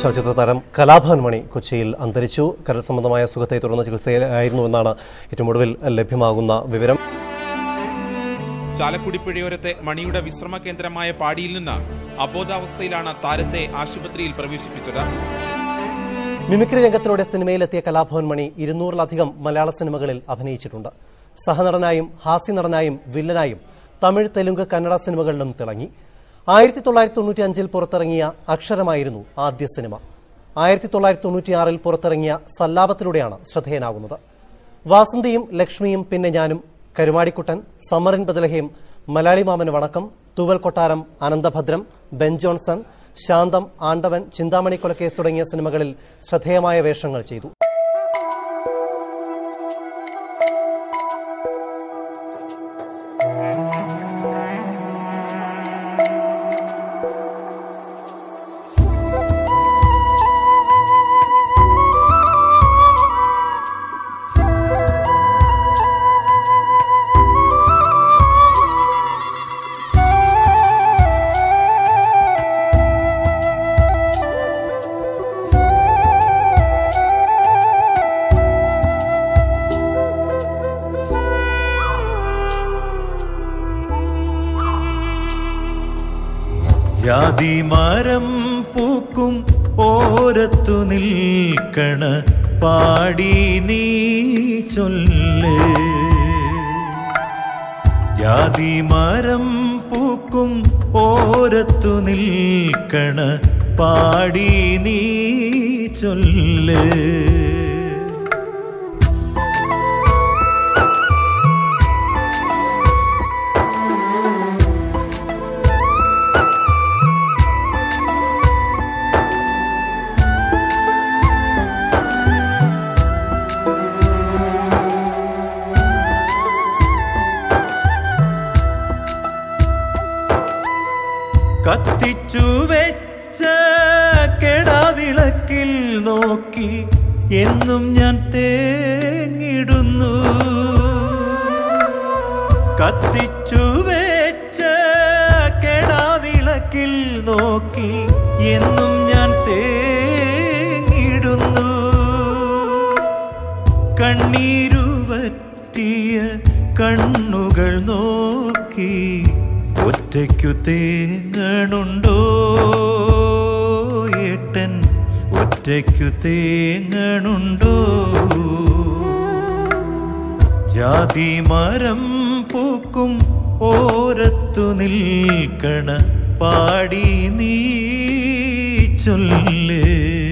ചലച്ചിത്ര താരം കലാഭവൻ മണി കൊച്ചിയിൽ അന്തരിച്ചു കരൾ സംബന്ധമായ സുഖത്തെ തുടർന്ന് ചികിത്സയിലായിരുന്നുവെന്നാണ് ഏറ്റവും ഒടുവിൽ ലഭ്യമാകുന്ന വിവരം ചാലക്കുടി പുഴയോരത്തെ മണിയുടെ വിശ്രമ കേന്ദ്രമായ പാടിയിൽ നിന്ന് അബോധാവസ്ഥയിലാണ് താരത്തെ ആശുപത്രിയിൽ പ്രവേശിപ്പിച്ചത് മിമിക്രി രംഗത്തിലൂടെ സിനിമയിലെത്തിയ കലാഭവൻ മണി ഇരുന്നൂറിലധികം മലയാള സിനിമകളിൽ അഭിനയിച്ചിട്ടുണ്ട് സഹനടനായും ഹാസ്യനടനായും വില്ലനായും തമിഴ് തെലുങ്ക് കന്നഡ സിനിമകളിലും തിളങ്ങി ആയിരത്തി തൊള്ളായിരത്തി തൊണ്ണൂറ്റി അഞ്ചിൽ പുറത്തിറങ്ങിയ അക്ഷരമായിരുന്നു ആദ്യ സിനിമ ആയിരത്തി തൊള്ളായിരത്തി തൊണ്ണൂറ്റിയാറിൽ പുറത്തിറങ്ങിയ സല്ലാപത്തിലൂടെയാണ് ശ്രദ്ധേയനാകുന്നത് വാസന്തിയും ലക്ഷ്മിയും പിന്നെ ഞാനും കരുമാടിക്കുട്ടൻ സമറിൻ ബദലഹയും മലയാളി മാമന് വണക്കം തൂവൽ കൊട്ടാരം അനന്തഭദ്രം ബെൻ ജോൺസൺ ശാന്തം ആണ്ടവൻ ചിന്താമണി കൊലക്കേസ് തുടങ്ങിയ സിനിമകളിൽ ശ്രദ്ധേയമായ വേഷങ്ങൾ ചെയ്തു ജാതിമരം പൂക്കും ഓരത്തു നിൽക്കണ പാടി നീ ചൊല്ല് ജാതിമരം പൂക്കും ഓരത്തു നിൽക്കണ പാടി നീ ചൊല്ല് കത്തിച്ചു വെച്ച കെടാവിളക്കിൽ നോക്കി എന്നും ഞാൻ തേങ്ങിടുന്നു കത്തിച്ചു വെച്ച കെടാവിളക്കിൽ നോക്കി എന്നും ഞാൻ തേങ്ങിടുന്നു കണ്ണീരുവറ്റിയ കണ്ണുകൾ നോക്കി ഒറ്റയ്ക്കു തേങ്ങണുണ്ടോ ഏട്ടൻ ഒറ്റയ്ക്കു തേങ്ങണുണ്ടോ ജാതി മരം പൂക്കും ഓരത്തു നിൽക്കണ പാടി നീ ചൊല്ലേ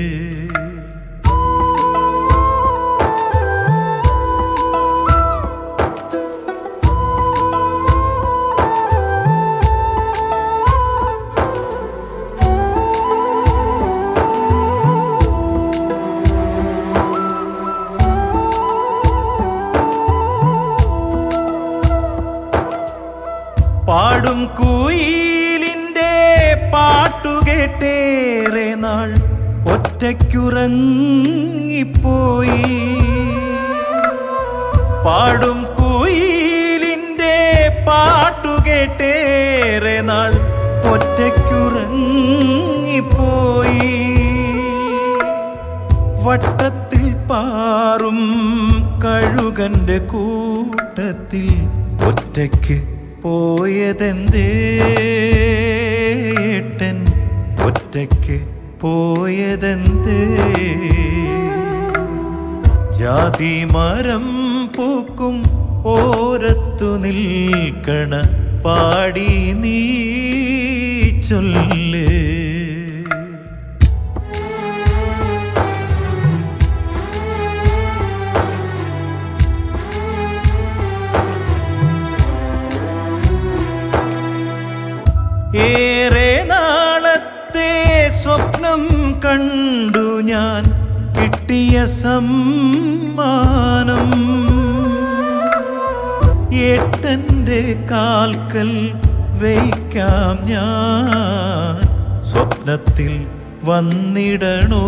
പാടും കുയിലിൻ്റെ പാട്ടുകേട്ടേറെ നാൾ ഒറ്റയ്ക്കുറങ്ങിപ്പോയി പാടും കുയിലിൻ്റെ പാട്ടുകേട്ടേറെ നാൾ ഒറ്റയ്ക്കുറങ്ങിപ്പോയി വട്ടത്തിൽ പാറും കഴുകന്റെ കൂട്ടത്തിൽ ഒറ്റയ്ക്ക് പോയതെന്തേട്ടൻ ഒറ്റയ്ക്ക് പോയതെന്തേ ജാതി മരം പൂക്കും ഓരത്തു നിൽക്കണ പാടി നീ ചൊല്ലേ ഏറെ നാളത്തെ സ്വപ്നം കണ്ടു ഞാൻ കിട്ടിയ സമ്മാനം ഏട്ടൻ്റെ കാൽക്കൽ വയ്ക്കാം ഞാൻ സ്വപ്നത്തിൽ വന്നിടണോ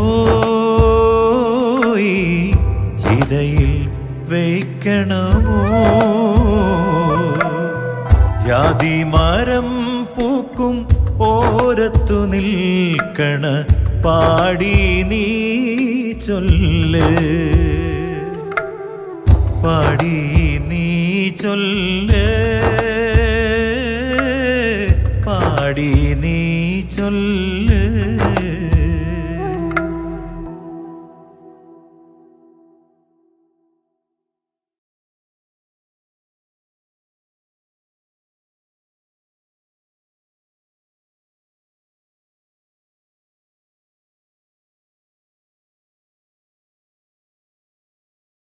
ഈ ചിതയിൽ വയ്ക്കണമോ ജാതി മരം പൂക്കും ഓരത്തു നിൽക്കണ പാടി നീ ചൊല്ല് പാടി നീ ചൊല്ല് പാടി നീ ചൊല്ല്